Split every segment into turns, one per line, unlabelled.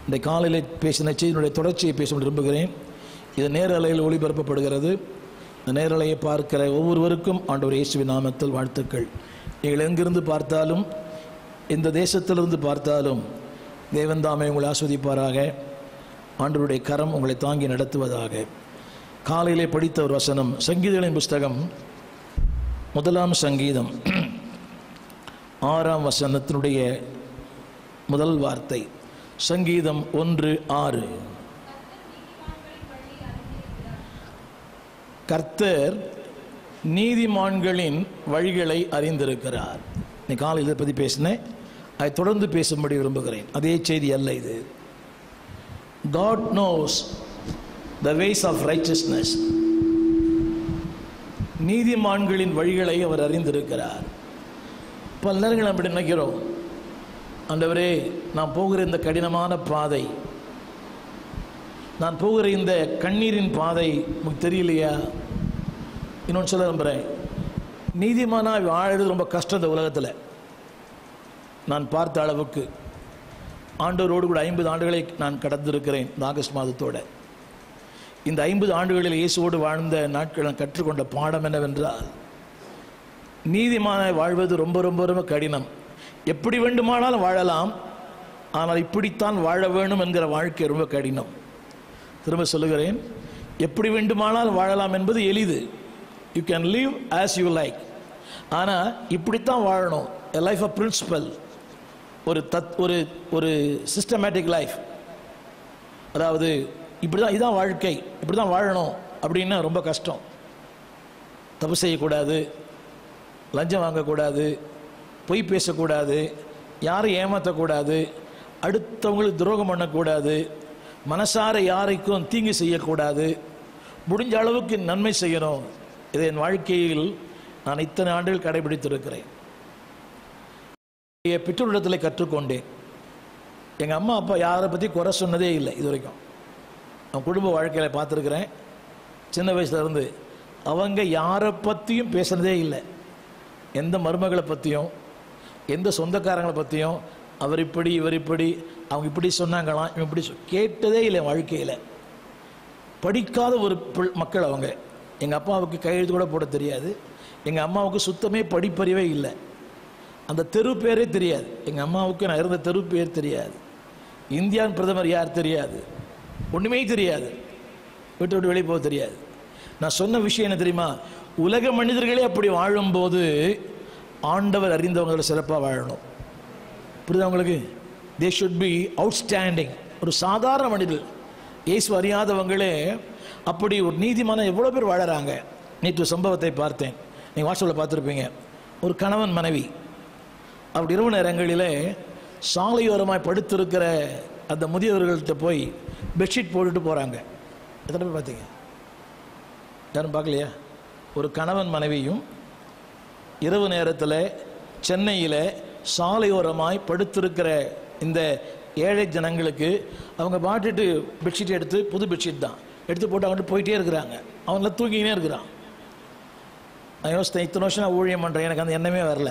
இந்த காலையில் பேசின செய்தியினுடைய தொடர்ச்சியை பேச விரும்புகிறேன் இது நேரலையில் ஒளிபரப்பப்படுகிறது இந்த நேரலையை பார்க்கிற ஒவ்வொருவருக்கும் ஆண்டவர் இயேசுவின் நாமத்தில் வாழ்த்துக்கள் நீங்கள் எங்கிருந்து பார்த்தாலும் எந்த தேசத்திலிருந்து பார்த்தாலும் தேவன் தாமே உங்களை ஆஸ்வதிப்பாராக ஆண்டவருடைய கரம் உங்களை தாங்கி நடத்துவதாக காலையிலே படித்த ஒரு வசனம் சங்கீதங்களின் புஸ்தகம் முதலாம் சங்கீதம் ஆறாம் வசனத்தினுடைய முதல் வார்த்தை சங்கீதம் ஒன்று ஆறு கர்த்தர் நீதிமான்களின் வழிகளை அறிந்திருக்கிறார் நீ காலையில் இதை பற்றி பேசினேன் அதை தொடர்ந்து பேசும்படி விரும்புகிறேன் அதே செய்தி அல்ல இது God knows the ways of righteousness நீதிமான்களின் வழிகளை அவர் அறிந்திருக்கிறார் பல நேரங்கள் அப்படி நினைக்கிறோம் ஆண்டவரே நான் போகிற இந்த கடினமான பாதை நான் போகிற இந்த கண்ணீரின் பாதை உங்களுக்கு தெரியலையா இன்னொன்று சொல்ல நம்புகிறேன் நீதிமானா வாழறது ரொம்ப கஷ்டம் இந்த உலகத்தில் நான் பார்த்த அளவுக்கு ஆண்டவரோடு கூட ஐம்பது ஆண்டுகளை நான் கடந்திருக்கிறேன் இந்த ஆகஸ்ட் மாதத்தோட இந்த ஐம்பது ஆண்டுகளில் இயேசுவோடு வாழ்ந்த நாட்கள் நான் கற்றுக்கொண்ட பாடம் என்னவென்றால் நீதிமான வாழ்வது ரொம்ப ரொம்ப ரொம்ப கடினம் எப்படி வேண்டுமானாலும் வாழலாம் ஆனால் இப்படித்தான் வாழ வேணும் என்கிற வாழ்க்கை ரொம்ப கடினம் திரும்ப சொல்லுகிறேன் எப்படி வேண்டுமானாலும் வாழலாம் என்பது எளிது you can live as you like ஆனால் இப்படித்தான் வாழணும் எ லைஃப் ஆஃப் பிரின்சிபல் ஒரு தத் ஒரு ஒரு சிஸ்டமேட்டிக் லைஃப் அதாவது இப்படி தான் இதான் வாழ்க்கை இப்படி தான் வாழணும் அப்படின்னா ரொம்ப கஷ்டம் தப்பு செய்யக்கூடாது லஞ்சம் வாங்கக்கூடாது பொய் பேசக்கூடாது யாரையும் ஏமாற்றக்கூடாது அடுத்தவங்களுக்கு துரோகம் பண்ணக்கூடாது மனசார யாருக்கும் தீங்கு செய்யக்கூடாது முடிஞ்ச அளவுக்கு நன்மை செய்யணும் இதை என் வாழ்க்கையில் நான் இத்தனை ஆண்டுகள் கடைபிடித்திருக்கிறேன் என் பெற்றோரிடத்தில் கற்றுக்கொண்டேன் எங்கள் அம்மா அப்பா யாரை பற்றி குறை சொன்னதே இல்லை இது வரைக்கும் நான் குடும்ப வாழ்க்கையில் பார்த்துருக்குறேன் சின்ன வயசுல இருந்து அவங்க யாரை பற்றியும் பேசுனதே இல்லை எந்த மருமகளை பற்றியும் எந்த சொந்தக்காரங்களை பற்றியும் அவர் இப்படி இவர் இப்படி அவங்க இப்படி சொன்னாங்களாம் இவன் இப்படி சொ- கேட்டதே இல்லை என் வாழ்க்கையில் படிக்காத ஒரு பிள்- மக்கள் அவங்க எங்கள் அப்பாவுக்கு கையெழுத்து கூட போட தெரியாது எங்கள் அம்மாவுக்கு சுத்தமே படிப்பறிவே இல்லை அந்த தெரு பேரே தெரியாது எங்கள் அம்மாவுக்கு நான் இருந்த தெரு பேர் தெரியாது இந்தியாவின் பிரதமர் யார் தெரியாது ஒன்றுமே தெரியாது விட்டு விட்டு வெளியே போக தெரியாது நான் சொன்ன விஷயம் என்ன தெரியுமா உலக மனிதர்களே அப்படி வாழும்போது ஆண்டவர் அறிந்தவங்களை சிறப்பாக வாழணும் புரியுதா உங்களுக்கு தே ஷுட் பி அவுட்ஸ்டாண்டிங் ஒரு சாதாரண மனிதர் இயேசு அறியாதவங்களே அப்படி ஒரு நீதிமான எவ்வளோ பேர் வாழறாங்க நேற்று சம்பவத்தை பார்த்தேன் நீங்கள் வாட்ஸ்அப்பில் பார்த்துருப்பீங்க ஒரு கணவன் மனைவி அப்படி இரவு நேரங்களிலே சாலையோரமாய் படுத்திருக்கிற அந்த முதியவர்கள்ட்ட போய் பெட்ஷீட் போட்டுட்டு போகிறாங்க எத்தனை பேர் பார்த்தீங்க யாரும் பார்க்கலையா ஒரு கணவன் மனைவியும் இரவு நேரத்தில் சென்னையில் சாலையோரமாய் படுத்திருக்கிற இந்த ஏழை ஜனங்களுக்கு அவங்க பாட்டுட்டு பெட்ஷீட் எடுத்து புது பெட்ஷீட் தான் எடுத்து போட்டு அவங்கள்ட்ட போயிட்டே இருக்கிறாங்க அவங்கள தூங்கினே இருக்கிறான் நான் யோசித்தேன் இத்தனை வருஷம் நான் ஊழியம் பண்ணுறேன் எனக்கு அந்த எண்ணமே வரல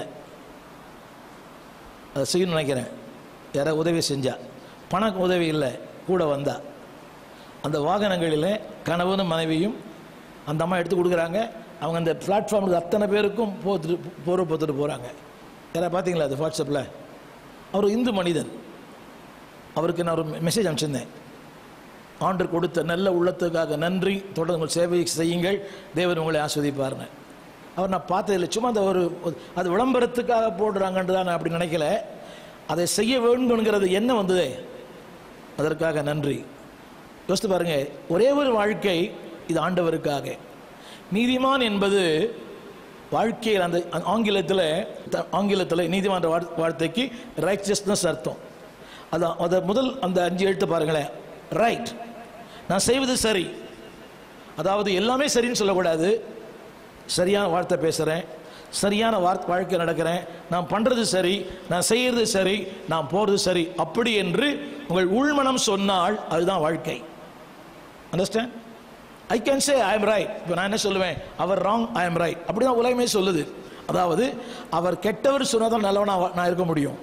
அதை செய்யணும்னு நினைக்கிறேன் யாராவது உதவி செஞ்சா பண உதவி இல்லை கூட வந்தா அந்த வாகனங்களில் கணவனும் மனைவியும் அந்த அம்மா எடுத்து கொடுக்குறாங்க அவங்க அந்த பிளாட்ஃபார்மில் அத்தனை பேருக்கும் போத்துட்டு போர்வை போத்துட்டு போகிறாங்க யாராவது பார்த்தீங்களா அது வாட்ஸ்அப்பில் அவர் இந்து மனிதன் அவருக்கு நான் ஒரு மெசேஜ் அனுப்பிச்சிருந்தேன் ஆண்டர் கொடுத்த நல்ல உள்ளத்துக்காக நன்றி தொடர்ந்து உங்கள் சேவை செய்யுங்கள் தேவன் உங்களை ஆஸ்வதிப்பாருன்னு அவர் நான் பார்த்ததில்லை சும்மா அந்த ஒரு அது விளம்பரத்துக்காக போடுறாங்கன்றதா நான் அப்படி நினைக்கல அதை செய்ய வேண்டும்ங்கிறது என்ன வந்ததே அதற்காக நன்றி யோசித்து பாருங்க ஒரே ஒரு வாழ்க்கை இது ஆண்டவருக்காக நீதிமான் என்பது வாழ்க்கையில் அந்த அந்த ஆங்கிலத்தில் த- ஆங்கிலத்தில் நீதிமான வார்- வார்த்தைக்கு ரைச்சஸ்னஸ் அர்த்தம் அதான் அதை முதல் அந்த அஞ்சு எழுத்து பாருங்களேன் ரைட் நான் செய்வது சரி அதாவது எல்லாமே சரின்னு சொல்லக்கூடாது சரியான வார்த்தை பேசுகிறேன் சரியான வார்த்தை வாழ்க்கை நடக்கிறேன் நான் பண்ணுறது சரி நான் செய்கிறது சரி நான் போகிறது சரி அப்படி என்று உங்கள் உள்மனம் சொன்னால் அதுதான் வாழ்க்கை understand I can say I am right இப்போ நான் என்ன சொல்லுவேன் அவர் ராங் ஐ எம் ரைட் அப்படி தான் உலகமே சொல்லுது அதாவது அவர் கெட்டவர் சொன்னால் தான் நல்லவனா வா- நான் இருக்க முடியும்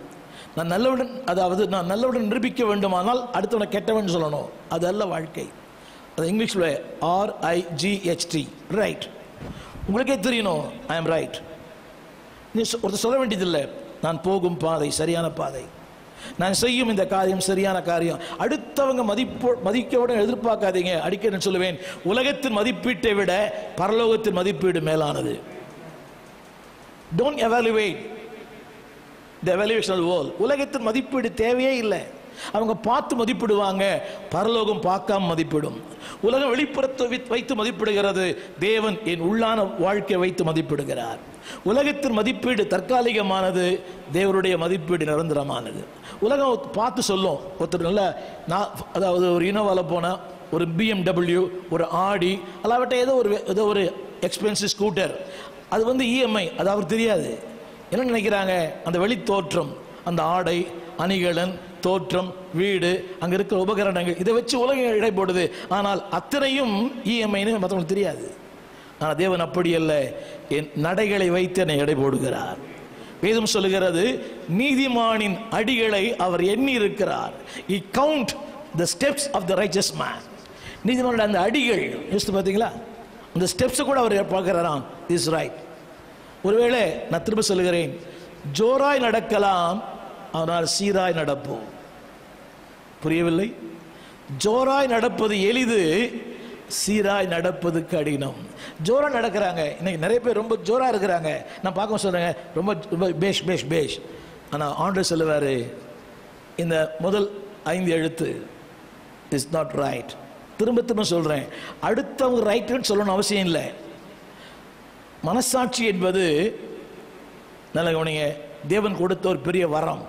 நான் நல்லவுடன் அதாவது நான் நல்லவுடன் நிரூபிக்க வேண்டுமானால் அடுத்தவனை கெட்டவன் சொல்லணும் அது அல்ல வாழ்க்கை அது இங்கிலீஷில் ஆர்ஐஜிஹெச்டி ரைட் உங்களுக்கே தெரியணும் ஐ எம் ரைட் நீ சொ- ஒருத்தர் சொல்ல வேண்டியதில்லை நான் போகும் பாதை சரியான பாதை நான் செய்யும் இந்த காரியம் சரியான காரியம் அடுத்தவங்க மதிப்போ மதிக்கோட எதிர்பார்க்காதீங்க அடிக்கடி நான் சொல்லுவேன் உலகத்தின் மதிப்பீட்டை விட பரலோகத்தின் மதிப்பீடு மேலானது don't evaluate the evaluational world உலகத்தின் மதிப்பீடு தேவையே இல்லை அவங்க பார்த்து மதிப்பிடுவாங்க பரலோகம் பார்க்காம மதிப்பிடும் உலகம் வெளிப்புறத்தை வைத்- வைத்து மதிப்பிடுகிறது தேவன் என் உள்ளான வாழ்க்கையை வைத்து மதிப்பிடுகிறார் உலகத்தின் மதிப்பீடு தற்காலிகமானது தேவனுடைய மதிப்பீடு நிரந்தரமானது உலகம் பார்த்து சொல்லும் ஒருத்தர் நல்ல நான் அதாவது ஒரு இனோவாவில் போனால் ஒரு பிஎம்டபிள்யூ ஒரு ஆடி அல்லாவிட்ட ஏதோ ஒரு ஏதோ ஒரு எக்ஸ்பென்சிவ் ஸ்கூட்டர் அது வந்து இஎம்ஐ அது அவருக்கு தெரியாது என்ன நினைக்கிறாங்க அந்த வெளித்தோற்றம் அந்த ஆடை அணிகலன் தோற்றம் வீடு அங்க இருக்கிற உபகரணங்கள் இதை வச்சு உலகம் இடை போடுது ஆனால் அத்தனையும் இஎம்ஐன்னு மற்றவங்களுக்கு தெரியாது ஆனால் தேவன் அப்படி அல்ல என் நடைகளை வைத்து என்னை எடை போடுகிறார் வேதம் சொல்லுகிறது நீதிமானின் அடிகளை அவர் எண்ணி இருக்கிறார் he count the steps of the riches man நீதிமானோட அந்த அடிகள் யோசித்து பார்த்தீங்களா அந்த ஸ்டெப்ஸை கூட அவர் பார்க்கிறாராம் இஸ் ரைட் ஒருவேளை நான் திரும்ப சொல்லுகிறேன் ஜோராய் நடக்கலாம் ஆனால் சீராய் நடப்போம் புரியவில்லை ஜோராய் நடப்பது எளிது சீராய் நடப்பது கடினம் ஜோரா நடக்கிறாங்க இன்னைக்கு நிறைய பேர் ரொம்ப ஜோரா இருக்கிறாங்க நான் பார்க்க சொல்றேங்க ரொம்ப ரொம்ப பேஷ் பேஷ் பேஷ் ஆனால் ஆண்டர் சொல்லுவாரு இந்த முதல் ஐந்து எழுத்து இஸ் நாட் ரைட் திரும்ப திரும்ப சொல்றேன் அடுத்தவங்க ரைட்டுன்னு சொல்லணும் அவசியம் இல்லை மனசாட்சி என்பது நல்ல கவனிங்க தேவன் கொடுத்த ஒரு பெரிய வரம்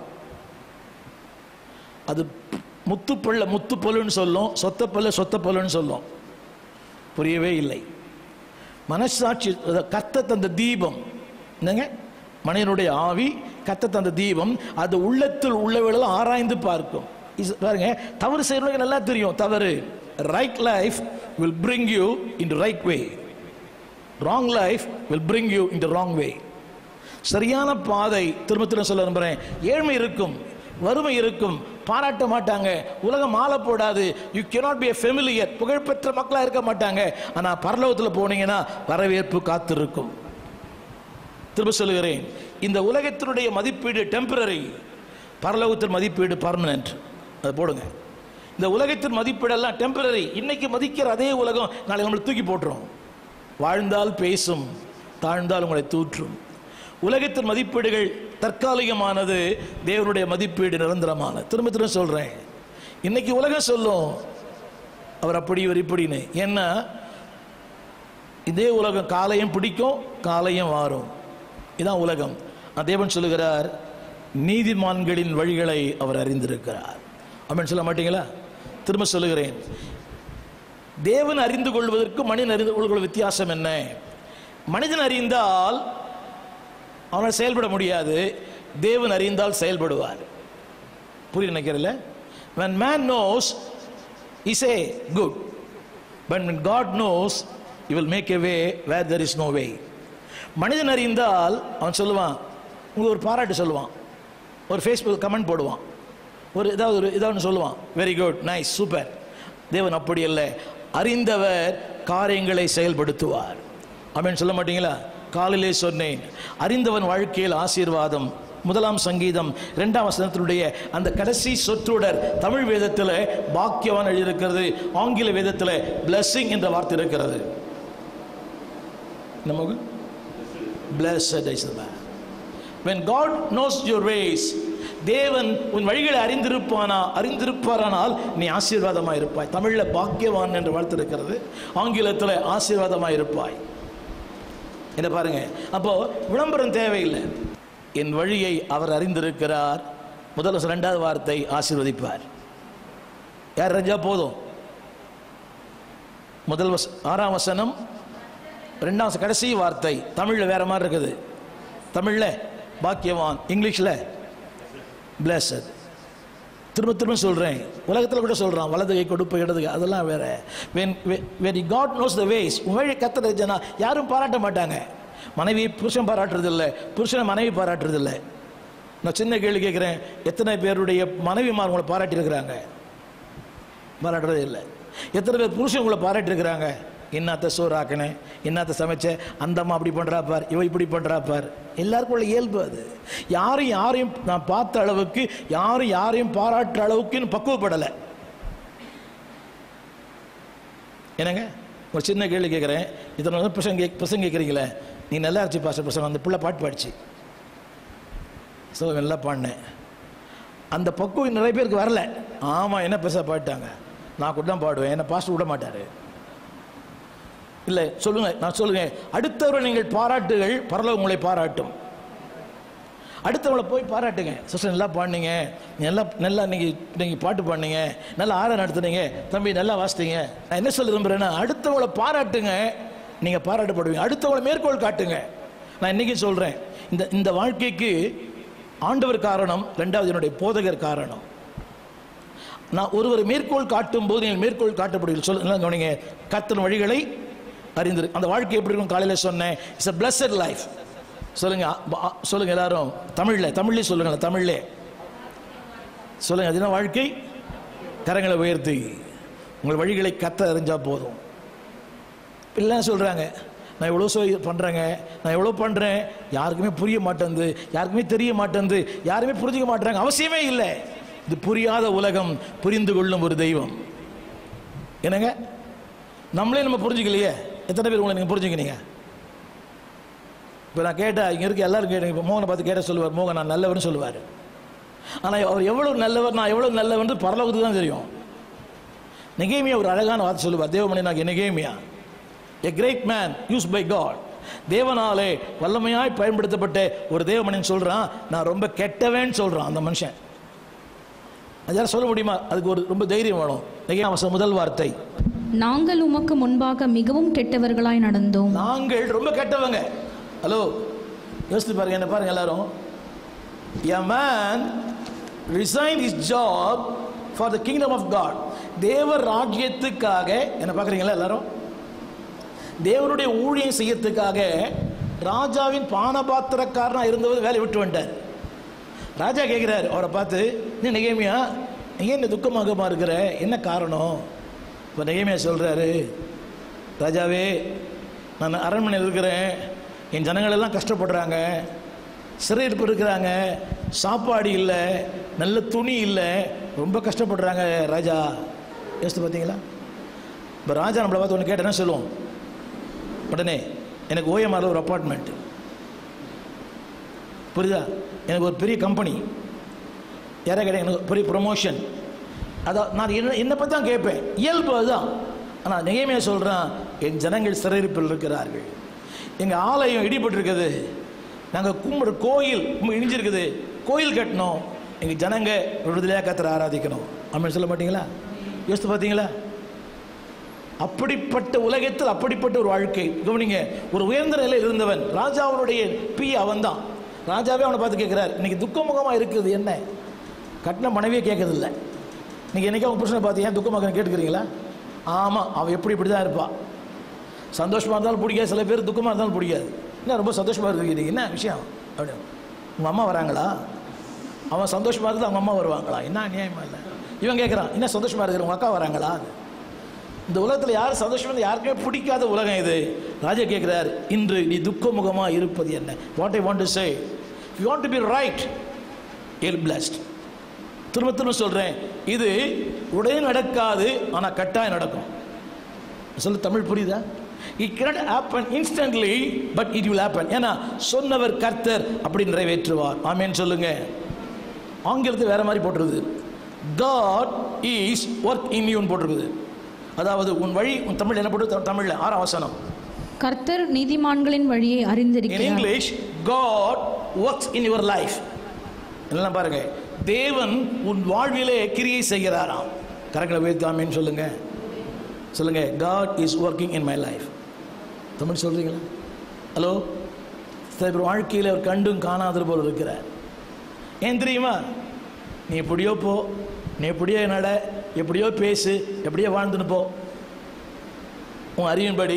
அது முத்துப்பள்ள முத்துப்பல்லுன்னு சொல்லும் சொத்தப்பல்ல சொத்தப்பல்லுன்னு சொல்லும் புரியவே இல்லை மனசாட்சி அதாவது கத்த தந்த தீபம் என்னங்க மனிதனுடைய ஆவி கத்த தந்த தீபம் அது உள்ளத்தில் உள்ளவர்களெல்லாம் ஆராய்ந்து பார்க்கும் இஸ் பாருங்க தவறு செய்யறவங்க நல்லா தெரியும் தவறு right life will bring you in right way wrong life will bring you in wrong way சரியான பாதை திரும்ப திரும்ப சொல்ல விரும்புகிறேன் ஏழ்மை இருக்கும் வறுமை இருக்கும் பாராட்ட மாட்டாங்க உலகம் மாலை போடாது you cannot be a familiar புகழ்பெற்ற மக்களாக இருக்க மாட்டாங்க ஆனால் பரலோகத்தில் போனீங்கன்னா வரவேற்பு காத்திருக்கும் திரும்ப சொல்லுகிறேன் இந்த உலகத்தினுடைய மதிப்பீடு டெம்பரரி பரலோகத்தின் மதிப்பீடு பர்மனன்ட் அதை போடுங்க இந்த உலகத்தின் மதிப்பீடெல்லாம் டெம்பரரி இன்னைக்கு மதிக்கிற அதே உலகம் நாளை நம்மளை தூக்கி போட்டுரும் வாழ்ந்தால் பேசும் தாழ்ந்தால் உங்களை தூற்றும் உலகத்தின் மதிப்பீடுகள் தற்காலிகமானது தேவனுடைய மதிப்பீடு நிரந்தரமானது திரும்ப திரும்ப சொல்றேன் இன்னைக்கு உலகம் சொல்லும் அவர் அப்படி இவர் இப்படின்னு ஏன்னா இதே உலகம் காலையும் பிடிக்கும் காலையும் வாரும் இதான் உலகம் ஆனா தேவன் சொல்லுகிறார் நீதிமான்களின் வழிகளை அவர் அறிந்திருக்கிறார் அப்படின்னு சொல்ல மாட்டீங்களா திரும்ப சொல்லுகிறேன் தேவன் அறிந்து கொள்வதற்கும் மனிதன் அறிந்து கொள்வது வித்தியாசம் என்ன மனிதன் அறிந்தால் அவனால் செயல்பட முடியாது தேவன் அறிந்தால் செயல்படுவார் புரிய நினைக்கிறல when man knows he say good but when god knows he will make a way where there is no way மனிதன் அறிந்தால் அவன் சொல்லுவான் உங்களுக்கு ஒரு பாராட்டு சொல்லுவான் ஒரு ஃபேஸ்புக் கமெண்ட் போடுவான் ஒரு ஏதாவது ஒரு ஏதாவது சொல்லுவான் வெரி குட் நைஸ் சூப்பர் தேவன் அப்படி இல்லை அறிந்தவர் காரியங்களை செயல்படுத்துவார் அப்படின்னு சொல்ல மாட்டீங்களா காலையிலே சொன்னேன் அறிந்தவன் வாழ்க்கையில் ஆசீர்வாதம் முதலாம் சங்கீதம் இரண்டாம் வசனத்தினுடைய அந்த கடைசி சொற்றொடர் தமிழ் வேதத்தில் பாக்கியவான் எழுதியிருக்கிறது ஆங்கில வேதத்தில் blessing என்ற வார்த்தை இருக்கிறது நமக்கு blessed is the man when god knows your ways தேவன் உன் வழிகளை அறிந்திருப்பானா அறிந்திருப்பாரானால் நீ ஆசீர்வாதமாக இருப்பாய் தமிழில் பாக்கியவான் என்று வாழ்த்து இருக்கிறது ஆங்கிலத்தில் ஆசீர்வாதமாக இருப்பாய் என்ன பாருங்க அப்போ விளம்பரம் தேவையில்லை என் வழியை அவர் அறிந்திருக்கிறார் முதல் வசனம், இரண்டாவது வார்த்தை ஆசீர்வதிப்பார் யார் அறிஞ்சா போதும் முதல் வச ஆறாம் வசனம் ரெண்டாம் வசனம், கடைசி வார்த்தை தமிழில் வேற மாதிரி இருக்குது தமிழில் பாக்கியவான் இங்கிலீஷில் blessed திரும்ப திரும்ப சொல்கிறேன் உலகத்தில் கூட சொல்கிறான் வலது கை கொடுப்பு இடது கை அதெல்லாம் வேற when when God knows the ways உன் வழி கத்துறது ஜனா யாரும் பாராட்ட மாட்டாங்க மனைவி புருஷன் பாராட்டுறதில்லை புருஷனை மனைவி பாராட்டுறதில்லை நான் சின்ன கேள்வி கேட்குறேன் எத்தனை பேருடைய மனைவிமார் உங்களை பாராட்டியிருக்கிறாங்க பாராட்டுறதே இல்லை எத்தனை பேர் புருஷன் உங்களை பாராட்டியிருக்கிறாங்க என்னத்த சோறு ஆக்கினேன் என்னத்த சமைச்ச அந்த அம்மா அப்படி பண்ணுறா பார் இவ இப்படி பண்ணுறா பார் எல்லாருக்கும் உள்ள இயல்பு அது யாரும் யாரையும் நான் பார்த்த அளவுக்கு யாரும் யாரையும் பாராட்டுற அளவுக்கு இன்னும் பக்குவப்படலை என்னங்க ஒரு சின்ன கேள்வி கேட்குறேன் இத்தனை வந்து பசங்க கேக் பசங்க கேட்குறீங்களே நீ நல்லா இருந்துச்சு பாச பசங்க அந்த பிள்ளை பாட்டு பாடிச்சு ஸோ நல்லா பாடினேன் அந்த பக்குவம் நிறைய பேருக்கு வரல ஆமாம் என்ன பெருசாக பாடிட்டாங்க நான் கூட தான் பாடுவேன் என்ன பாஸ்டர் விட மாட்டார் இல்லை சொல்லுங்க நான் சொல்லுங்க அடுத்தவரை நீங்கள் பாராட்டுகள் பரலோகம் உங்களை பாராட்டும் அடுத்தவங்களை போய் பாராட்டுங்க சிஸ்டர் நல்லா பாடினீங்க நல்லா நல்லா நீங்கள் நீங்கள் பாட்டு பாடினீங்க நல்லா ஆட நடத்துனீங்க தம்பி நல்லா வாசித்தீங்க நான் என்ன சொல்ல விரும்புகிறேன்னா அடுத்தவங்களை பாராட்டுங்க நீங்கள் பாராட்டப்படுவீங்க அடுத்தவங்களை மேற்கோள் காட்டுங்க நான் இன்னைக்கு சொல்கிறேன் இந்த இந்த வாழ்க்கைக்கு ஆண்டவர் காரணம் ரெண்டாவது என்னுடைய போதகர் காரணம் நான் ஒருவர் மேற்கோள் காட்டும் போது நீங்கள் மேற்கோள் காட்டப்படுவீர்கள் சொல்லுங்க கவனிங்க கத்தன் வழிகளை அறிந்திரு அந்த வாழ்க்கை எப்படி இருக்கும் காலையில் சொன்னேன் இட்ஸ் a blessed லைஃப் சொல்லுங்க அ- அ- சொல்லுங்க எல்லாரும் தமிழ்ல தமிழ்லேயே சொல்லுங்களேன் தமிழ்லே சொல்லுங்க அது என்ன வாழ்க்கை கரங்களை உயர்த்தி உங்கள் வழிகளை கத்த அறிஞ்சா போதும் எல்லாம் சொல்றாங்க நான் எவ்வளோ சொ பண்ணுறேங்க நான் எவ்வளோ பண்ணுறேன் யாருக்குமே புரிய மாட்டேங்குது யாருக்குமே தெரிய மாட்டேங்குது யாருமே புரிஞ்சுக்க மாட்டேறாங்க அவசியமே இல்லை இது புரியாத உலகம் புரிந்து கொள்ளும் ஒரு தெய்வம் என்னங்க நம்மளே நம்ம புரிஞ்சுக்கலையே எத்தனை பேர் உங்களை நீங்கள் புரிஞ்சுக்கினீங்க இப்போ நான் கேட்டால் இங்கே இருக்க எல்லாரும் கேட்டேன் இப்போ மோகனை பார்த்து கேட்ட சொல்லுவார் மோகன் நான் நல்லவர்னு சொல்லுவார் ஆனால் அவர் எவ்வளோ நல்லவர் நான் எவ்வளோ நல்லவன் பரலோகத்துக்கு தான் தெரியும் நெகேமியா ஒரு அழகான வார்த்தை சொல்லுவார் தேவமணி நான் நெகேமியா a great man use by God தேவனாலே வல்லமையாய் பயன்படுத்தப்பட்ட ஒரு தேவமணின்னு சொல்றான் நான் ரொம்ப கெட்டவன் சொல்றான் அந்த மனுஷன் அது யாரும் சொல்ல முடியுமா அதுக்கு ஒரு ரொம்ப தைரியம் வேணும் நெகேமியா முதல் வார்த்தை
நாங்கள் உமக்கு முன்பாக மிகவும் கெட்டவர்களாய் நடந்தோம்
நாங்கள் ரொம்ப கெட்டவங்க ஹலோ யோசித்து பாருங்க என்ன பாருங்க எல்லாரும் a man resign his job for the kingdom of God தேவ ராஜ்யத்துக்காக என்ன பார்க்குறீங்களா எல்லாரும் தேவனுடைய ஊழியம் செய்யறதுக்காக ராஜாவின் பானபாத்திரக்காரனா இருந்தவர் வேலையை விட்டு வந்துட்டார் ராஜா கேட்குறாரு அவரை பார்த்து நீ நெகேமியா நீ ஏன் இந்த துக்கமாகமா இருக்கிற என்ன காரணம் இப்போ நெகேமியா சொல்கிறாரு ராஜாவே நான் அரண்மனையில் இருக்கிறேன் என் ஜனங்கள் எல்லாம் கஷ்டப்படுறாங்க சிறையிருப்பு இருக்கிறாங்க சாப்பாடு இல்லை நல்ல துணி இல்லை ரொம்ப கஷ்டப்படுறாங்க ராஜா யோசித்து பார்த்தீங்களா இப்போ ராஜா நம்மளை பார்த்து ஒன்று கேட்ட என்ன சொல்லுவோம் உடனே எனக்கு ஓஎம்ஆரில் ஒரு அப்பார்ட்மெண்ட் புரியுதா எனக்கு ஒரு பெரிய கம்பெனி யாரா கேட்டேன் எனக்கு பெரிய ப்ரொமோஷன் அதான் நான் என்ன என்னை பற்றி தான் கேட்பேன் இயல்பு அதுதான் ஆனால் நிகைமையை சொல்கிறேன் என் ஜனங்கள் சிறையிருப்பில் இருக்கிறார்கள் எங்கள் ஆலயம் இடிபட்டிருக்குது நாங்கள் கும்பிட்ற கோயில் ரொம்ப இடிஞ்சிருக்குது கோயில் கட்டணும் எங்கள் ஜனங்க விடுதலையாக கத்திர ஆராதிக்கணும் அப்படின்னு சொல்ல மாட்டீங்களா யோசித்து பார்த்தீங்களா அப்படிப்பட்ட உலகத்தில் அப்படிப்பட்ட ஒரு வாழ்க்கை கவனிங்க ஒரு உயர்ந்த நிலையில் இருந்தவன் ராஜாவுடைய பி அவன் தான் ராஜாவே அவனை பார்த்து கேட்கிறார் இன்னைக்கு துக்கமுகமாக இருக்குது என்ன கட்டின மனைவியே கேட்கறது இல்லை நீங்கள் என்னைக்கு அவங்க புருஷனை பார்த்து ஏன் துக்கமாக கேட்டுக்கிறீங்களா ஆமாம் அவன் எப்படி இப்படி தான் இருப்பான் சந்தோஷமாக இருந்தாலும் பிடிக்காது சில பேர் துக்கமாக இருந்தாலும் பிடிக்காது என்ன ரொம்ப சந்தோஷமாக இருக்கிறீங்க என்ன விஷயம் அப்படின்னு உங்கள் அம்மா வராங்களா அவன் சந்தோஷமாக இருந்தால் அவங்க அம்மா வருவாங்களா என்ன நியாயமா இல்லை இவன் கேட்குறான் என்ன சந்தோஷமாக இருக்கிற உங்கள் அக்கா வராங்களா இந்த உலகத்தில் யார் சந்தோஷமா இருந்தா யாருக்குமே பிடிக்காத உலகம் இது ராஜா கேட்கிறார் இன்று நீ துக்கமுகமா இருப்பது என்ன what I want to say you want to be right எல் பிளஸ்ட் திரும்ப திரும்ப சொல்றேன் இது உடனே நடக்காது ஆனால் கட்டாயம் நடக்கும் சொல்ல தமிழ் புரியுதா it cannot happen instantly but it will happen ஏன்னா சொன்னவர் கர்த்தர் அப்படி நிறைவேற்றுவார் ஆமென் சொல்லுங்க ஆங்கிலத்தில் வேற மாதிரி போட்டிருக்குது காட் இஸ் ஒர்க் இன் யூன்னு போட்டிருக்குது அதாவது உன் வழி உன் தமிழ் என்ன போட்டு தமிழ்ல ஆறாம் வசனம்
கர்த்தர் நீதிமான்களின் வழியை
இன்
அறிந்திருக்கிறார்
English God works in your life எல்லாம் பாருங்க தேவன் உன் வாழ்விலே கிரியை செய்கிறாராம் கரங்களை உயர்த்தாமேன்னு சொல்லுங்க சொல்லுங்க God is working in my life Tamil சொல்றீங்களா ஹலோ சில பேர் வாழ்க்கையில் அவர் கண்டும் காணாதது போல் இருக்கிறார் ஏன் தெரியுமா நீ எப்படியோ போ நீ எப்படியோ நட எப்படியோ பேசு எப்படியோ வாழ்ந்துன்னு போ உன் அறிவின்படி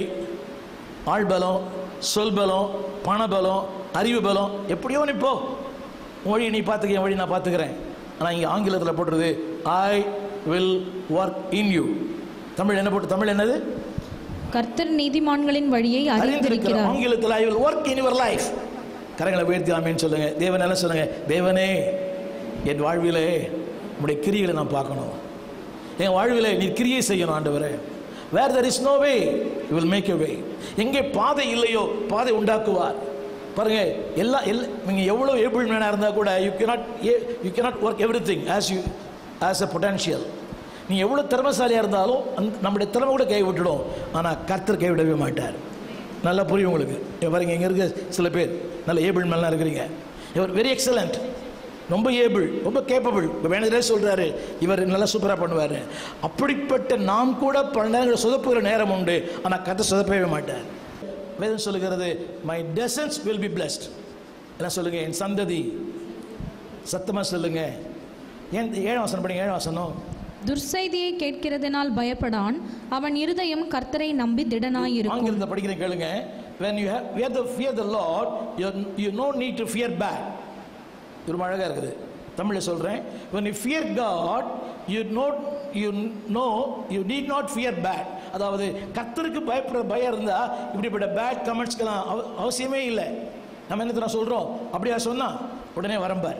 ஆள் பலம் சொல் பலம் பண பலம் அறிவு பலம் எப்படியோ நீ போ மொழி நீ பார்த்துக்க என் வழி நான் பார்த்துக்கிறேன் ஆனால் இங்கே ஆங்கிலத்தில் போட்டுருது I will work in you Tamil என்ன போட்டு தமிழ் என்னது
கர்த்தர் நீதிமான்களின் வழியை
அறிந்திருக்கிறோம்
அறிந்திருக்கிறார்
ஆங்கிலத்தில் I will work in your life கரங்களை உயர்த்தி ஆமேன்னு சொல்லுங்க தேவன் என்ன சொல்லுங்க தேவனே என் வாழ்விலே உடைய கிரிகளை நான் பார்க்கணும் என் வாழ்விலே நீ கிரியை செய்யணும் ஆண்டவரே where there is no way you will make a way எங்கே பாதை இல்லையோ பாதை உண்டாக்குவார் பாருங்க எல்லா எல்லா நீங்கள் எவ்வளோ ஏபிள் மேனாக இருந்தால் கூட you cannot you cannot work everything as you as a potential நீ எவ்வளோ திறமைசாலியாக இருந்தாலும் அந்த நம்முடைய திறமை கூட கை விட்டுடும் ஆனால் கர்த்தர் கைவிடவே மாட்டார் நல்லா புரியும் உங்களுக்கு இங்க பாருங்க இங்கே இருக்க சில பேர் நல்ல ஏபிள் மேலாம் இருக்கிறீங்க இவர் வெரி எக்ஸலண்ட் ரொம்ப ஏபிள் ரொம்ப கேப்பபிள் இப்போ மேனேஜரே சொல்கிறாரு இவர் நல்லா சூப்பராக பண்ணுவார் அப்படிப்பட்ட நாம் கூட பல நேரங்கள் சொதப்புகிற நேரம் உண்டு ஆனால் கதை சொதப்பவே மாட்டார் வேதம் சொல்லுகிறது my descendants will be blessed என்ன சொல்லுங்க என் சந்ததி சத்தமாக சொல்லுங்க ஏன் ஏழாம் வசனம் படிங்க ஏழாம் வசனம்
துர்செய்தியை கேட்கிறதினால் பயப்படான் அவன் இருதயம் கர்த்தரை நம்பி திடனாயிருக்கும்
ஆங்கிலத்தை படிக்கிறேன் கேளுங்க when you have fear the fear the lord you you no need to fear bad இது ரொம்ப அழகா இருக்குது தமிழில் சொல்றேன் when you fear god you know you know you need not fear bad அதாவது கர்த்தருக்கு பயப்படுற பயம் இருந்தா இப்படிப்பட்ட பேட் கமெண்ட்ஸ்க்கெல்லாம் அவ- அவசியமே இல்லை நம்ம என்ன தெரியுமா சொல்றோம் அப்படியா சொன்னா உடனே வரம்பார்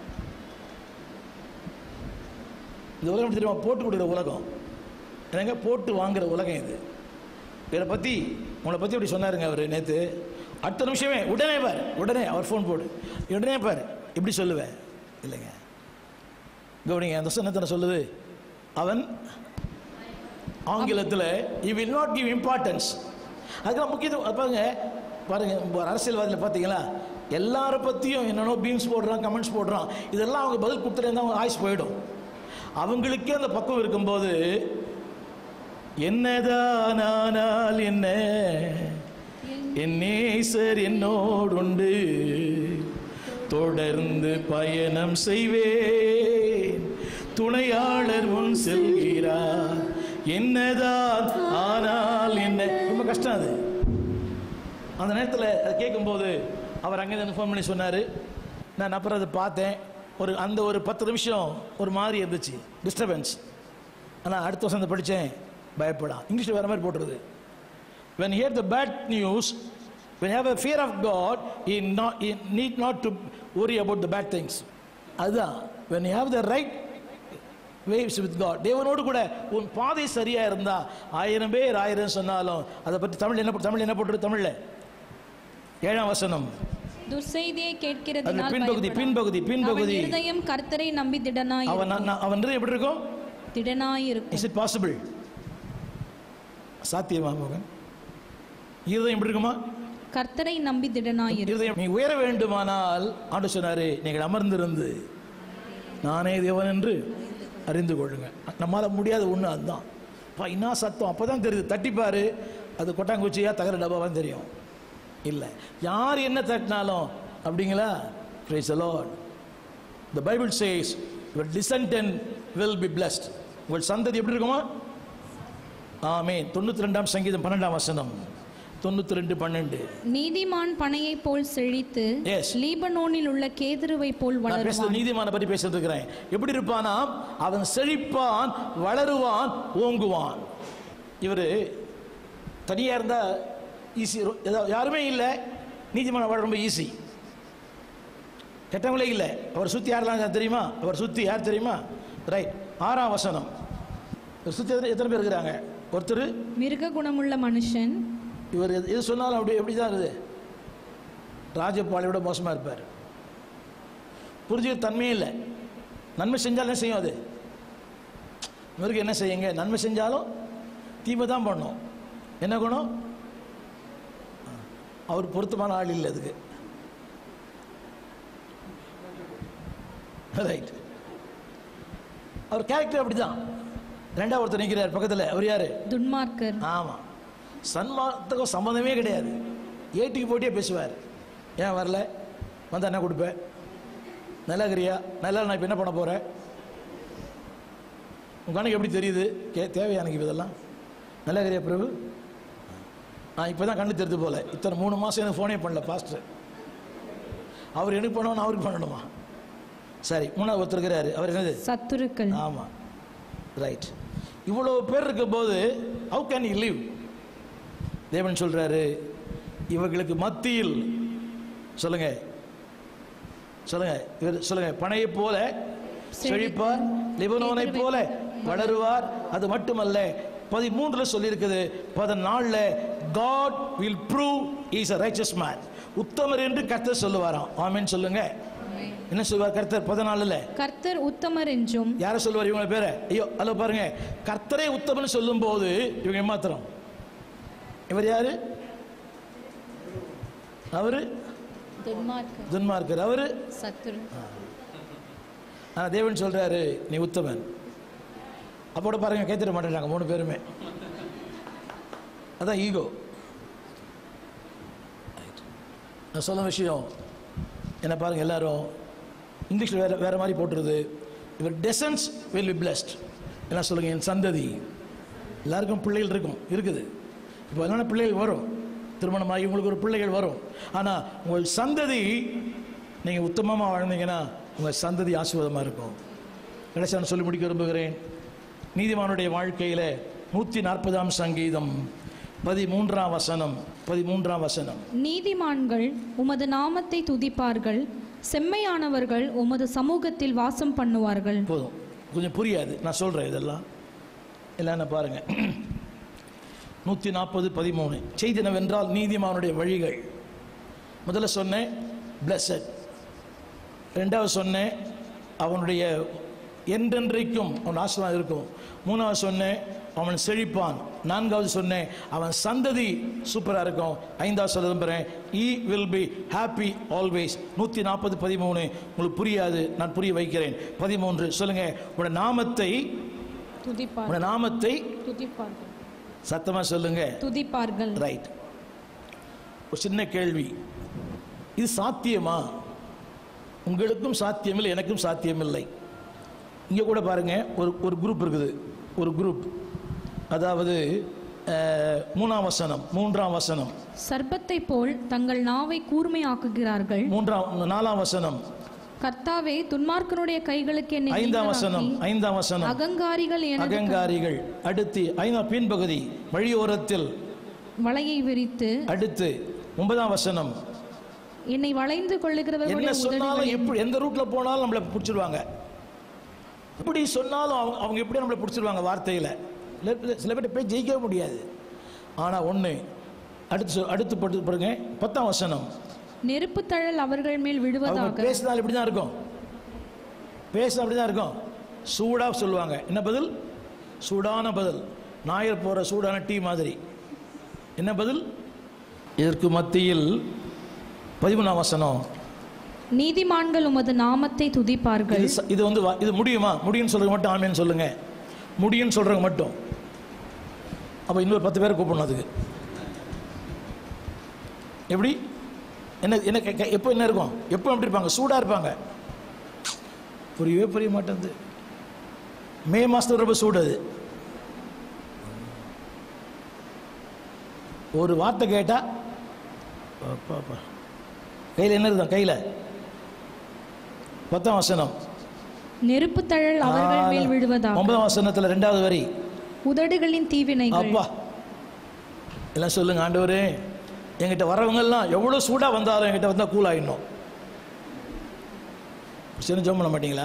இந்த உலகம் எப்படி தெரியுமா போட்டு கொடுக்குற உலகம் என்னங்க போட்டு வாங்குற உலகம் இது இவரை பற்றி உங்களை பற்றி இப்படி சொன்னாருங்க அவர் நேற்று அடுத்த நிமிஷமே உடனே பார் உடனே அவர் ஃபோன் போடு உடனே பார் இப்படி சொல்லுவேன் இல்லைங்க கவனிங்க அந்த சொன்னத்தனை சொல்லுது அவன் ஆங்கிலத்தில் you will not give importance அதுக்கெல்லாம் முக்கியத்துவம் அது பாருங்க பாருங்க ஒரு அரசியல்வாதியில் பார்த்தீங்களா எல்லாரை பற்றியும் என்னென்னோ பீம்ஸ் போடுறான் கமெண்ட்ஸ் போடுறான் இதெல்லாம் அவங்க பதில் கொடுத்துட்டு அவங்க ஆயுஸ் போயிடும் அவங்களுக்கே அந்த பக்குவம் இருக்கும்போது என்னதான் ஆனால் என்ன என் நேசர் என்னோடுண்டு தொடர்ந்து பயணம் செய்வேன் துணையாளர் முன் செல்கிறார் என்னதான் ஆனால் என்ன ரொம்ப கஷ்டம் அது அந்த நேரத்தில் அதை கேட்கும்போது அவர் அங்கே ஃபோன் பண்ணி சொன்னார் நான் அப்புறம் அதை பார்த்தேன் ஒரு அந்த ஒரு பத்து நிமிஷம் ஒரு மாதிரி இருந்துச்சு டிஸ்டர்பன்ஸ் ஆனால் அடுத்த வருஷம் அதை படித்தேன் பயப்படாம் இங்கிலீஷில் வேறு மாதிரி போட்டுருது when you hear the bad news when you have a fear of god you, not, you need not to worry about the bad things அதுதான் when you have the right waves with god தேவனோடு கூட உன் பாதை சரியா இருந்தா ஆயிரம் பேர் ஆயிரம் சொன்னாலும் அதை பற்றி தமிழ் என்ன போட்டு- தமிழ் என்ன போட்டுருக்கு தமிழ்ல ஏழாம் வசனம்
துர்செய்தியை
அதுல
கேட்கிறதினால்
பின்பகுதி
பயப்படான்.
பின்பகுதி
அவன்
பின்பகுதி
இருதயம் கர்த்தரை நம்பி திடனாய்
அவன் நான் அவன் இருதயம் எப்படி இருக்கும்
திடனாயிருக்கும்
இஸ் இட் பாசிபிள் சாத்தியமா மகன் இருதயம் எப்படி இருக்குமா
கர்த்தரை நம்பி திடனாயிருக்கும்
இருதயம் நீ உயர வேண்டுமானால் ஆண்டு சொன்னாரு நீங்கள் அமர்ந்திருந்து நானே தேவன் என்று அறிந்து கொள்ளுங்க நம்மால முடியாத ஒண்ணு அதுதான் பா என்ன சத்தம் அப்பதான் தெரியுது தட்டிப்பாரு அது கொட்டாங்குச்சியா தகர டப்பாவான்னு தெரியும் இல்லை யார் என்ன தட்டினாலும் அப்படிங்களா praise Lord the Bible says your descendant will be blessed உங்கள் சந்ததி எப்படி இருக்குமா ஆமென் தொண்ணூத்தி ரெண்டாம் சங்கீதம் பன்னெண்டாம் வசனம் தொண்ணூத்தி ரெண்டு பன்னெண்டு
நீதிமான் பனையைப் போல் செழித்து
Yes.
லீபனோனில் உள்ள கேதுருவை போல்
நான் பேசுறது
வளருவான்
நீதிமான பற்றி பேசிட்டு இருக்கிறேன் எப்படி இருப்பானா அவன் செழிப்பான் வளருவான் ஓங்குவான் இவர் தனியா இருந்தா ஈஸி யாருமே இல்லை நீதிமான வாழ ரொம்ப ஈஸி கெட்டவங்களே இல்லை அவர் சுத்தி யாரெல்லாம் தெரியுமா அவர் சுத்தி யார் தெரியுமா ரைட் ஆறாம் வசனம் இவர் சுத்தி எத்தனை எத்தனை பேர் இருக்கிறாங்க ஒருத்தர்
மிருக குணமுள்ள மனுஷன்
இவர் எது எது சொன்னாலும் அப்படி எப்படி தான் இருக்குது ராஜபாளையோட மோசமாக இருப்பார் புரிஞ்சுக்க தன்மையே இல்லை நன்மை செஞ்சாலும் என்ன செய்யும் அது இவருக்கு என்ன செய்யுங்க நன்மை செஞ்சாலும் தீமை தான் பண்ணும் என்ன குணம் அவர் பொருத்தமான ஆள் இல்லை அதுக்கு ரைட் அவர் கேரக்டர் அப்படிதான் ரெண்டாவது ஒருத்தர் நிற்கிறார் பக்கத்தில் அவர் யாரு
துன்மார்க்கர்
ஆமாம் சன்மார்த்தகம் சம்மந்தமே கிடையாது ஏட்டிக்கு போட்டியே பேசுவார் ஏன் வரல வந்தா என்ன கொடுப்பேன் நல்லா இருக்கிறியா நல்லா நான் இப்போ என்ன பண்ண போகிறேன் உங்க கணக்கு எப்படி தெரியுது கே தேவையா எனக்கு இதெல்லாம் நல்லா இருக்கிறியா பிரபு நான் இப்போ தான் கண்ணு தெரிஞ்சு போல இத்தனை மூணு மாதம் எனக்கு ஃபோனே பண்ணல பாஸ்டர் அவர் எனக்கு பண்ணணும் அவருக்கு பண்ணணுமா சரி மூணாவது ஒருத்தர் இருக்கிறாரு அவர் என்னது
சத்துருக்கள்
ஆமா ரைட் இவ்வளவு பேர் இருக்கும்போது ஹவு கேன் யூ லிவ் தேவன் சொல்றாரு இவர்களுக்கு மத்தியில் சொல்லுங்க சொல்லுங்க இவர் சொல்லுங்க பனையை போல செழிப்பார் லிபனோனை போல வளருவார் அது மட்டுமல்ல பதிமூன்றுல சொல்லியிருக்குது பதினாலுல God will prove is a righteous man உத்தமர் என்று கர்த்தர் சொல்லுவாராம் ஆமென் சொல்லுங்க என்ன சொல்லுவார் கர்த்தர் பதினாலுல
கர்த்தர் உத்தமர் என்றும்
யார சொல்லுவார் இவங்க பேரை ஐயோ அல்ல பாருங்க கர்த்தரே உத்தமன் சொல்லும் போது இவங்க ஏமாத்திரம் இவர் யாரு அவரு
துன்மார்க்கர்
துன்மார்க்கர் அவரு
சத்துரு
ஆனா தேவன் சொல்றாரு நீ உத்தமன் அப்போட பாருங்க கைத்தர மாட்டேங்கிறாங்க மூணு பேருமே அதான் ஈகோ நான் சொல்ல விஷயம் என்ன பாருங்க எல்லாரும் இங்கிலீஷில் வேற வேற மாதிரி போட்டுருது இவர் டெசன்ஸ் வில் பி பிளஸ்ட் என்ன சொல்லுங்க என் சந்ததி எல்லாருக்கும் பிள்ளைகள் இருக்கும் இருக்குது இப்போ என்னென்ன பிள்ளைகள் வரும் திருமணமாகி உங்களுக்கு ஒரு பிள்ளைகள் வரும் ஆனால் உங்கள் சந்ததி நீங்கள் உத்தமமாக வாழ்ந்தீங்கன்னா உங்கள் சந்ததி ஆசீர்வாதமாக இருக்கும் கடைசி நான் சொல்லி முடிக்க விரும்புகிறேன் நீதிமானுடைய வாழ்க்கையில் நூற்றி நாற்பதாம் சங்கீதம் பதிமூன்றாம் வசனம் பதிமூன்றாம் வசனம்
நீதிமான்கள் உமது நாமத்தை துதிப்பார்கள் செம்மையானவர்கள் உமது சமூகத்தில் வாசம் பண்ணுவார்கள்
போதும் கொஞ்சம் புரியாது நான் சொல்கிறேன் இதெல்லாம் இல்லைன்னு பாருங்க நூற்றி நாற்பது பதிமூணு செய்தினவென்றால் நீதிமானுடைய வழிகள் முதல்ல சொன்னேன் பிளஸட் ரெண்டாவது சொன்னேன் அவனுடைய என்றென்றைக்கும் அவன் ஆசீர்வாதம் இருக்கும் மூணாவது சொன்னேன் அவன் செழிப்பான் நான்காவது சொன்னேன் அவன் சந்ததி சூப்பராக இருக்கும் ஐந்தாவது சொல்ல விரும்புகிறேன் he will be happy always நூற்றி நாற்பது பதிமூணு உங்களுக்கு புரியாது நான் புரிய வைக்கிறேன் பதிமூன்று சொல்லுங்க உங்களோட நாமத்தை
துதிப்பார்கள்
உங்களோட நாமத்தை
துதிப்பார்கள்
சத்தமாக சொல்லுங்க
துதிப்பார்கள்
ரைட் ஒரு சின்ன கேள்வி இது சாத்தியமா உங்களுக்கும் சாத்தியமில்லை எனக்கும் சாத்தியமில்லை இங்கே கூட பாருங்க ஒரு ஒரு குரூப் இருக்குது ஒரு குரூப் அதாவது அஹ், மூணாம் வசனம் மூன்றாம் வசனம்
சர்ப்பத்தை போல் தங்கள் நாவை கூர்மையாக்குகிறார்கள்
மூன்றாம் நாலாம் வசனம்
கர்த்தாவே துன்மார்க்கனுடைய கைகளுக்கு என்னை
ஐந்தாம் வசனம்
நீங்களாக்கி,
ஐந்தாம் வசனம்
அகங்காரிகள் எனது
அகங்காரிகள் அடுத்து ஐந்தாம் பின்பகுதி வழியோரத்தில்
வலையை விரித்து
அடுத்து ஒன்பதாம் வசனம்
என்னை வளைந்து
என்ன
கொள்ளுகிறவர்களுடைய
சொன்னாலும்
உதடுகளில்
எப்படி எந்த ரூட்ல போனாலும் நம்மளை பிடிச்சிருவாங்க இப்படி சொன்னாலும் அவங்க அவங்க எப்படி நம்மளை பிடிச்சிருவாங்க வார்த்தையில சில- சில பேர்ட்ட போய் ஜெயிக்கவே முடியாது ஆனா ஒண்ணு அடுத்து சொல்- அடுத்து படுத்து பாருங்க பத்தாம் வசனம்
நெருப்பு தழல் அவர்கள் மேல்
அவங்க
விழுவதாக
பேசினால் இப்படி தான் இருக்கும் பேச அப்படி தான் இருக்கும் சூடா சொல்லுவாங்க என்ன பதில் சூடான பதில் நாயர் போற சூடான டீ மாதிரி என்ன பதில் இதற்கு மத்தியில் பதிமூணாம் வசனம்
நீதிமான்கள் உமது நாமத்தை துதிப்பார்கள்
இது ச- இது வந்து வா- இது முடியுமா முடியும்னு சொல்றவங்க மட்டும் ஆமேன்னு சொல்லுங்க முடியும்னு சொல்றவங்க மட்டும் அப்ப இன்னொரு பத்து பேரை கூப்பிடணும் அதுக்கு எப்படி என்ன என்ன கே- கே- எப்போ என்ன இருக்கும் எப்போ எப்படி இருப்பாங்க சூடா இருப்பாங்க புரியவே புரிய மாட்டேங்குது மே மாசத்துல ரொம்ப சூடு அது ஒரு வார்த்தை கேட்டா அப்பா, அப்பா. கையில என்ன இருக்கும் கையில பத்தாம் வசனம்
நெருப்பு தழல் அவர்கள் மேல் விழுவதாக
ஒன்பதாம் வசனத்துல ரெண்டாவது வரி
உதடுகளின் தீவினைகள்
அப்பா எல்லாம் சொல்லுங்க ஆண்டவரே என்கிட்ட வரவங்க எல்லாம் எவ்வளவு சூடா வந்தாலும் என்கிட்ட வந்தா கூல் ஆயிடணும் சின்ன ஜோம் பண்ண மாட்டீங்களா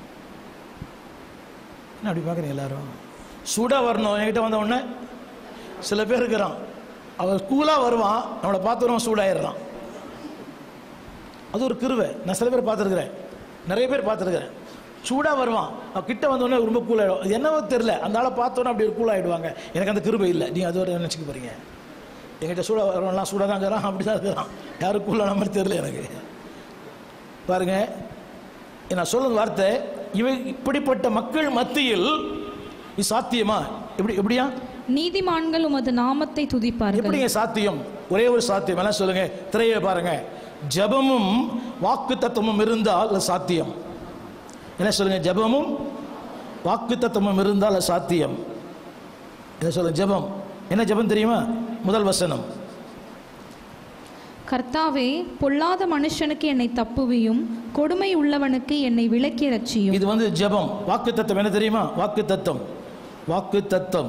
என்ன அப்படி பார்க்குறீங்க எல்லாரும் சூடா வரணும் என்கிட்ட வந்த உடனே சில பேர் இருக்கிறான் அவன் கூலா வருவான் நம்மளை பார்த்தவன் சூடாயிடுறான் அது ஒரு கிருவை நான் சில பேர் பார்த்துருக்குறேன் நிறைய பேர் பார்த்துருக்குறேன் சூடாக வருவான் அவன் கிட்ட வந்தோடனே ரொம்ப கூல் ஆகிடும் அது என்னவோ தெரில அந்த ஆளை பார்த்தோன்னே அப்படி ஒரு கூல் ஆகிடுவாங்க எனக்கு அந்த கிருபை இல்லை நீங்கள் அது வரை நினச்சிக்க போகிறீங்க என்கிட்ட சூடாக வரவன்லாம் சூடாக தான் இருக்கிறான் அப்படி தான் இருக்கிறான் யாரும் கூலான மாதிரி தெரில எனக்கு பாருங்க நான் சொல்லுற வார்த்தை இவை இப்படிப்பட்ட மக்கள் மத்தியில் இது சாத்தியமா எப்படி எப்படியா
நீதிமான்கள் உமது நாமத்தை துதிப்பார்கள்
எப்படிங்க சாத்தியம் ஒரே ஒரு சாத்தியம் எல்லாம் சொல்லுங்க திரையை பாருங்க ஜெபமும் வாக்கு தத்துவமும் இருந்தால் அது சாத்தியம் என்ன சொல்லுங்க ஜெபமும் வாக்கு தத்துவமும் இருந்தால் அது சாத்தியம் என்ன சொல்லுங்க ஜெபம் என்ன ஜெபம் தெரியுமா முதல் வசனம்
கர்த்தாவே பொல்லாத மனுஷனுக்கு என்னை தப்புவியும் கொடுமை உள்ளவனுக்கு என்னை விலக்கி ரட்சியும்
இது வந்து ஜெபம் வாக்கு தத்தம் என்ன தெரியுமா வாக்கு தத்தம் வாக்கு தத்தம்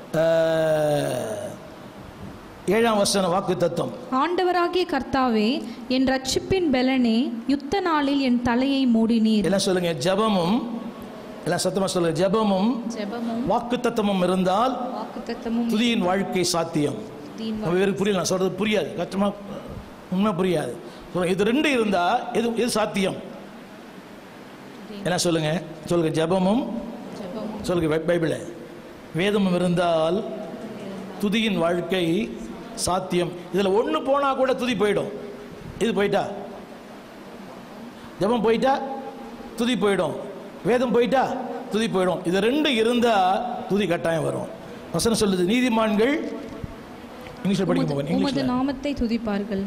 ஏழாம் வசனம் வாக்கு தத்தம்
ஆண்டவராகிய கர்த்தாவே என் ரட்சிப்பின் பெலனே யுத்த நாளில் என் தலையை மூடினீர்
எல்லாம் சொல்லுங்க ஜெபமும் எல்லாம் சத்தமா சொல்லுங்க ஜெபமும்
ஜெபமும்
வாக்கு தத்தமும் இருந்தால்
வாக்குத்தத்தமும்
துதியின் வாழ்க்கை சாத்தியம்
தீன்
நம்ம பேருக்கு புரியல நான் சொல்றது புரியாது கஷ்டமா உண்மை புரியாது சொல்லுங்க இது ரெண்டு இருந்தா எது எது சாத்தியம் என்ன சொல்லுங்க சொல்லுங்க ஜெபமும்
ஜெபமும்
சொல்லுங்க பை- பைபிள வேதமும் இருந்தால் துதியின் வாழ்க்கை சாத்தியம் இதுல ஒண்ணு போனா கூட துதி போயிடும் இது போயிட்டா ஜெபம் போயிட்டா துதி போயிடும் வேதம் போயிட்டா துதி போயிடும் இது ரெண்டு இருந்தா துதி கட்டாயம் வரும் வசனம் சொல்லுது நீதிமான்கள் இங்கிலீஷ்ல படிக்க போங்க
உமது
இங்கிலீஷ்ல
நாமத்தை துதிப்பார்கள்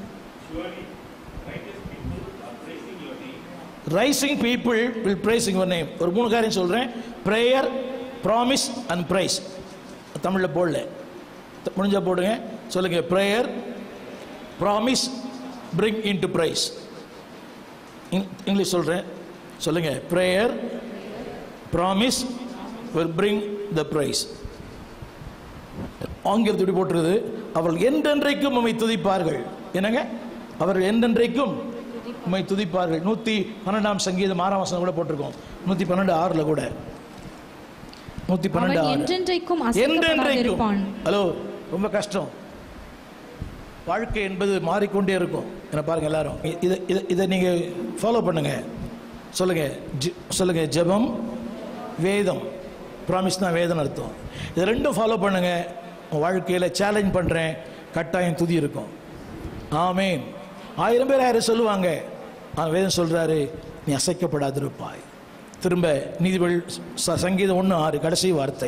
rising people will praising your name ஒரு மூணு காரியம் சொல்கிறேன் ப்ரேயர் ப்ராமிஸ் அண்ட் ப்ரைஸ் தமிழில் போடல த- முடிஞ்சா போடுங்க சொல்லுங்க prayer promise bring in to praise English சொல்கிறேன் சொல்லுங்க prayer promise will bring the praise ஆங்கிலத்தில் இப்படி போட்டுருது அவர்கள் என்றென்றைக்கும் உம்மை துதிப்பார்கள் என்னங்க அவர்கள் என்றென்றைக்கும் உம்மை துதிப்பார்கள் நூற்றி பன்னெண்டாம் சங்கீதம் ஆறாம் வசனம் கூட போட்டிருக்கோம் நூற்றி பன்னெண்டு ஆறில் கூட நூற்றி பன்னெண்டு
அவன்
ஆறு
என்றென்றைக்கும்
என்றென்றைக்கும்
அசைக்கப்படாதிருப்பான்
ஹலோ ரொம்ப கஷ்டம் வாழ்க்கை என்பது மாறிக்கொண்டே இருக்கும் என்ன பாருங்க எல்லாரும் இ- இதை இதை இதை நீங்கள் ஃபாலோ பண்ணுங்க சொல்லுங்க ஜி- சொல்லுங்க ஜெபம் வேதம் ப்ராமிஸ் தான் வேதம் அர்த்தம் இது ரெண்டும் ஃபாலோ பண்ணுங்க உங்க வாழ்க்கையில் சேலஞ்ச் பண்ணுறேன் கட்டாயம் துதி இருக்கும் ஆமேன் ஆயிரம் பேர் ஆயிரம் சொல்லுவாங்க ஆனால் வேதம் சொல்றாரு நீ அசைக்கப்படாதிருப்பாய் திரும்ப நீதிபதி ச- சங்கீதம் ஒன்று ஆறு கடைசி வார்த்தை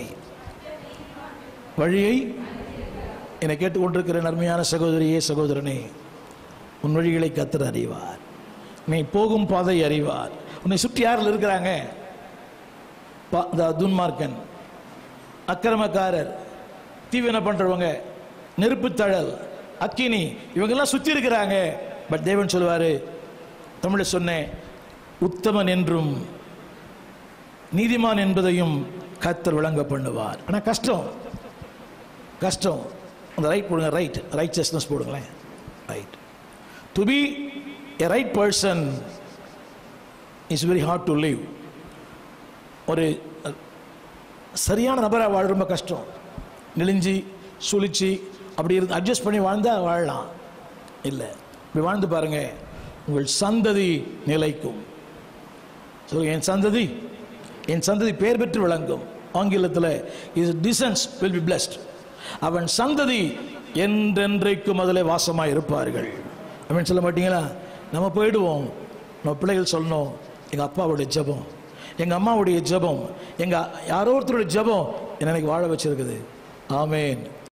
வழியை என்னை கேட்டுக்கொண்டிருக்கிற நன்மையான சகோதரியே சகோதரனே உன் வழிகளை கத்தர் அறிவார் நீ போகும் பாதை அறிவார் உன்னை சுற்றி யாரில் இருக்கிறாங்க பா- இந்த துன்மார்க்கன் அக்கிரமக்காரர் தீவினை பண்றவங்க நெருப்புத்தழல் அக்கினி இவங்கெல்லாம் சுற்றி இருக்கிறாங்க பட் தேவன் சொல்லுவாரு தமிழில் சொன்னேன் உத்தமன் என்றும் நீதிமான் என்பதையும் கத்தர் விளங்க பண்ணுவார் ஆனா கஷ்டம் கஷ்டம் அந்த ரைட் போடுங்க ரைட் ரைட்சஸ்னஸ் போடுங்களேன் right to be a right person is very hard to live ஒரு அஹ், சரியான நபராக வாழ ரொம்ப கஷ்டம் நெளிஞ்சி சுழிச்சு அப்படி இருந்து அட்ஜஸ்ட் பண்ணி வாழ்ந்தா வாழலாம் இல்லை இப்படி வாழ்ந்து பாருங்க உங்கள் சந்ததி நிலைக்கும் சொல்லுங்க என் சந்ததி என் சந்ததி பெயர் பெற்று விளங்கும் ஆங்கிலத்தில் his descendants will be blessed அவன் சந்ததி என்றென்றைக்கும் அதில் வாசமாக இருப்பார்கள் அப்படின்னு சொல்ல மாட்டீங்களா நம்ம போயிடுவோம் நம்ம பிள்ளைகள் சொல்லணும் எங்கள் அப்பாவுடைய ஜெபம் எங்கள் அம்மாவுடைய ஜெபம் எங்கள் யாரோ ஒருத்தருடைய ஜெபம் என்னை இன்னைக்கு வாழ வச்சிருக்குது ஆமேன்